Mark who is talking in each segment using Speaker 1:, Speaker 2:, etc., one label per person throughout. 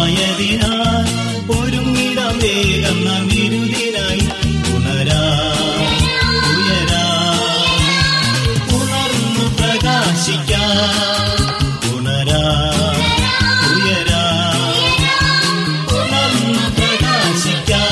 Speaker 1: ആയതിനാൽ ഒരുങ്ങിടം വേഗം നാം വിരുദിനായി ഉണരാ ഉയരാ ഉണർന്നു പ്രകാശിക്കാം ഉണരാ ഉയരാ ഉണർന്നു പ്രകാശിക്കാം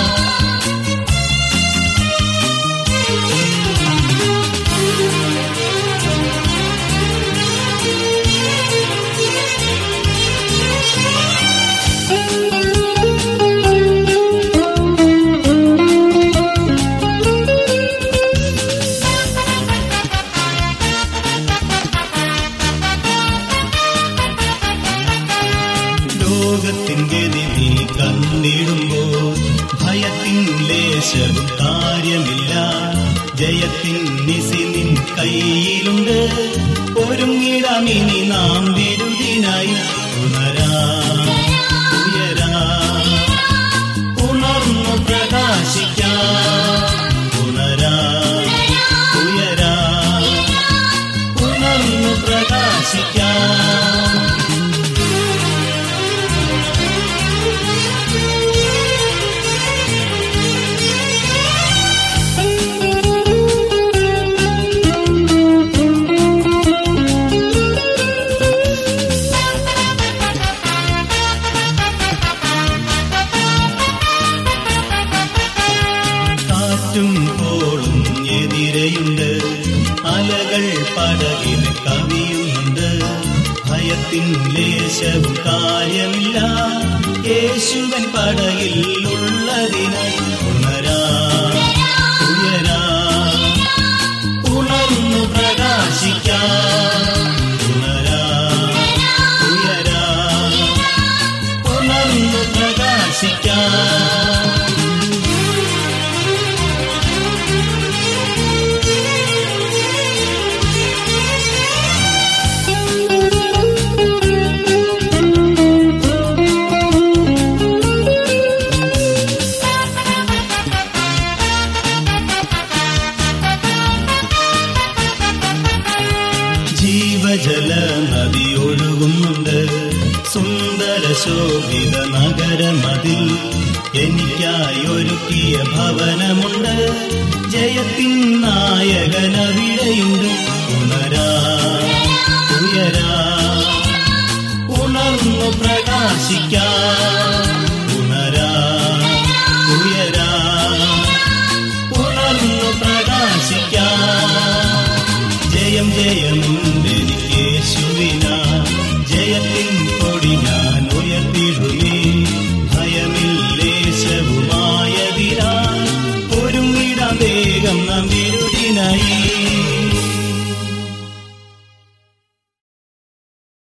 Speaker 1: ലോകത്തിൻ ഗതി നീ കണ്ടിടുമ്പോൾ ഭയത്തിൻ ലേശവും കാര്യമില്ല ജയത്തിൻ നിസി നിൻ കയ്യിലുണ്ട് ഒരുങ്ങിടമിനി നാം വിരുദിനായി ഉണരാ ഉയരാ ഉണർന്നു പ്രകാശിക്കാം ഉണരാ ഉയരാ ഉണർന്നു പ്രകാശിക്കാം കാറ്റും കോളും എതിരെയുണ്ട് അലകൾ പടകിന് കവിയുന്നുണ്ട് ഭയത്തിൻ ലേശവും കാര്യമില്ല യേശുവൻ പടകിൽ ഉള്ളതിനായി ഉണരാ ഉയരാ ഉണർന്നു പ്രകാശിക്കാം ഉണരാ ഉയരാ ഉണർന്നു പ്രകാശിക്കാം ജീവജല നദി ഒഴുകുന്നുണ്ട് സുന്ദര ശോഭിത നഗരമതിൽ എനിക്കായി ഒരുക്കിയ ഭവനമുണ്ട് ജയത്തിൻ നായകനവിടെയുണ്ട്